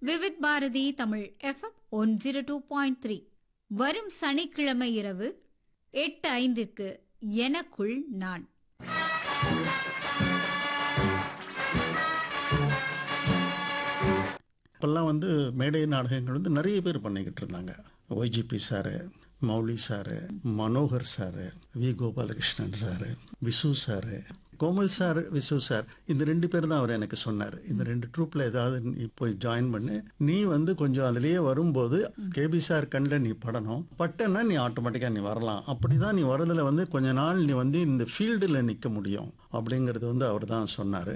Vividh Bharati Tamil FM one zero two point three வரும் சனிக்கிழமை இரவு எட்டு ஐந்திற்கு எனக்குள் நான் இப்போல்லாம் வந்து மேடை நாடகங்கள் வந்து நிறைய பேர் பண்ணிக்கிட்டு இருந்தாங்க YGP sir Mouli sir Manohar sir V Gopalakrishnan sir Visu sir Komal sir Visu sir இந்த ரெண்டு பேர் தான் அவர் எனக்கு சொன்னார் இந்த ரெண்டு ட்ரூப்பில் ஏதாவது நீ போய் ஜாயின் பண்ணு நீ வந்து கொஞ்சம் அதுலேயே வரும்போது கேபி சார் கண்ணில் நீ படணும் பட்டன்னா நீ ஆட்டோமேட்டிக்காக நீ வரலாம் அப்படி தான் நீ வரதுல வந்து கொஞ்ச நாள் நீ வந்து இந்த ஃபீல்டில் நிற்க முடியும் அப்படிங்கிறது வந்து அவர் தான் சொன்னார்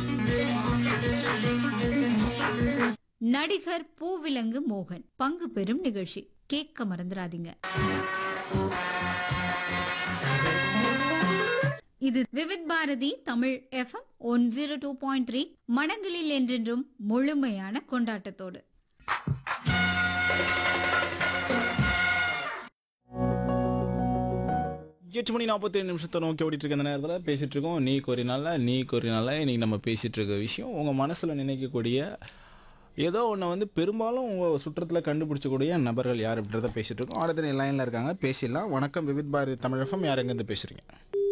நடிகர் பூவிலங்கு மோகன் பங்கு பெறும் நிகழ்ச்சி கேட்க மறந்துடாதீங்க இது Vividh Bharati Tamil FM one zero two point three மனங்களில் என்றென்றும் முழுமையான கொண்டாட்டத்தோடு எட்டு மணி நாற்பத்தேழு நிமிஷத்தை நோக்கி ஓடிட்டு இருக்க அந்த நேரத்தில் பேசிட்டு இருக்கோம் நீ கோரினால நீ கோரினால இன்னைக்கு நம்ம பேசிட்டு இருக்க விஷயம் உங்கள் மனசில் நினைக்கக்கூடிய ஏதோ ஒன்று வந்து பெரும்பாலும் உங்கள் சுற்றத்தில் கண்டுபிடிச்சக்கூடிய நபர்கள் யார் அப்படின்றத பேசிட்டு இருக்கோம் அடுத்த லைனில் இருக்காங்க பேசிடலாம் வணக்கம் விவித் பாரதி தமிழகம் யார் எங்கேருந்து பேசுகிறீங்க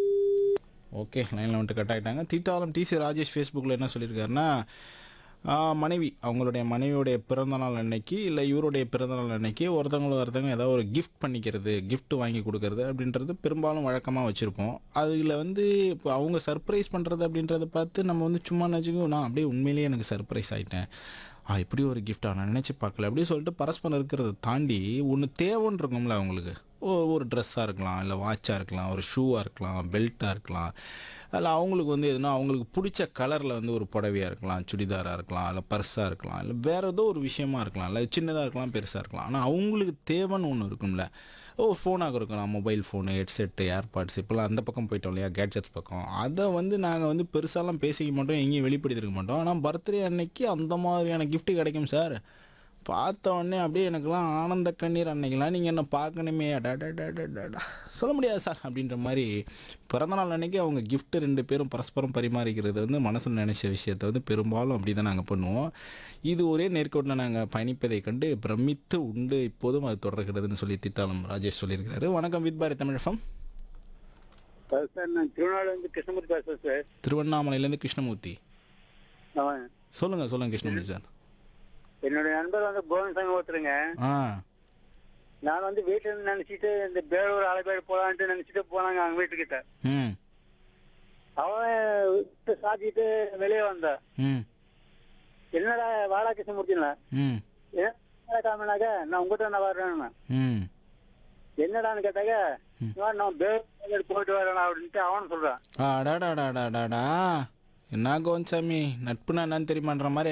ஓகே லைனில் வந்துட்டு கட் ஆகிட்டாங்க தீட்டாலம் டிசி ராஜேஷ் ஃபேஸ்புக்கில் என்ன சொல்லியிருக்காருன்னா ஆ, மனைவி அவங்களுடைய மனைவியுடைய பிறந்தநாள் அன்னைக்கு இல்லை இவருடைய பிறந்தநாள் அன்னைக்கு ஒருத்தவங்க ஒருத்தவங்க ஏதாவது ஒரு gift பண்ணிக்கிறது gift வாங்கி கொடுக்கறது அப்படின்றது பெரும்பாலும் வழக்கமாக வச்சுருப்போம் அதில் வந்து இப்போ அவங்க சர்ப்ரைஸ் பண்ணுறது அப்படின்றத பார்த்து நம்ம வந்து சும்மா நினச்சிக்கோ நான் அப்படியே உண்மையிலேயே எனக்கு சர்ப்ரைஸ் ஆகிட்டேன் ஆ இப்படி ஒரு கிஃப்டா நான் நினச்சி பார்க்கல அப்படின்னு சொல்லிட்டு பரஸ்பரம் இருக்கிறத தாண்டி ஒன்று தேவைன்னு இருக்கும்ல அவங்களுக்கு ஓ ஒரு ட்ரெஸ்ஸாக இருக்கலாம் இல்லை வாட்சாக இருக்கலாம் ஒரு ஷூவாக இருக்கலாம் பெல்ட்டாக இருக்கலாம் அதில் அவங்களுக்கு வந்து எதுனா அவங்களுக்கு பிடிச்ச கலரில் வந்து ஒரு புடவையாக இருக்கலாம் சுடிதாராக இருக்கலாம் இல்லை பர்ஸாக இருக்கலாம் இல்லை வேறு ஏதோ ஒரு விஷயமா இருக்கலாம் இல்லை சின்னதாக இருக்கலாம் பெருசாக இருக்கலாம் ஆனால் அவங்களுக்கு தேவைன்னு ஒன்று இருக்கும்ல ஓ ஃபோனாக இருக்கலாம் மொபைல் ஃபோனு ஹெட்செட்டு ஏர்பாட்ஸ் இப்போலாம் அந்த பக்கம் போயிட்டோம் இல்லையா கேட்ஜெட்ஸ் பக்கம் அதை வந்து நாங்கள் வந்து பெருசாலாம் பேசிக்க மாட்டோம் எங்கேயும் வெளிப்படுத்திருக்க மாட்டோம் ஆனால் பர்த்டே அன்னைக்கு அந்த மாதிரியான gift கிடைக்கும் சார் பார்த்த உடனே அப்படியே எனக்கெல்லாம் ஆனந்த கண்ணீர் அன்னைக்கெல்லாம் நீங்கள் என்ன பார்க்கணுமே அடடடடடடா. சொல்ல முடியாது சார் அப்படின்ற மாதிரி பிறந்தநாள் அன்னைக்கு அவங்க gift ரெண்டு பேரும் பரஸ்பரம் பரிமாறிக்கிறது வந்து மனசில் நினைச்ச விஷயத்தை வந்து பெரும்பாலும் அப்படி தான் நாங்கள் பண்ணுவோம் இது ஒரே நேர்கோட்டில் நாங்கள் பயணிப்பதை கண்டு பிரமித்து உண்டு இப்போதும் அது தொடர்கிறதுன்னு சொல்லி திட்டாளம் ராஜேஷ் சொல்லியிருக்காரு வணக்கம் வித் பாரதி தமிழகம் சார் சார் நான் திருவண்ணாமலை வந்து கிருஷ்ணமூர்த்தி பேசுறேன் சார் திருவண்ணாமலையிலேருந்து கிருஷ்ணமூர்த்தி அவன் சொல்லுங்கள் சொல்லுங்கள் கிருஷ்ணமூர்த்தி சார் என்னுடைய நண்பர் வந்து புவன் சாமி ஒருத்தருங்க ஆ நான் வந்து வீட்டுல இருந்து நினைச்சிட்டு இந்த பேரூர் ஆலப்பேடு போலான்ட்டு நினைச்சிட்டு போனாங்க அவங்க வீட்டுக்கிட்ட ம் அவன் விட்டு சாத்திட்டு வெளியே வந்தான் ம் என்னடா வாடா கிருஷ்ணமூர்த்தினா ம் என்ன காமினாக்க நான் உங்ககிட்ட நான் வர்றேன்னு ம் என்னடான்னு கேட்டாக்க இந்த மாதிரி நான் பேரூர் போயிட்டு வரேன் அப்படின்ட்டு அவன் சொல்றான் அடாடாடாடாடாடா என்ன கோன்சாமி நட்புனா என்னன்னு தெரியுமான்ற மாதிரி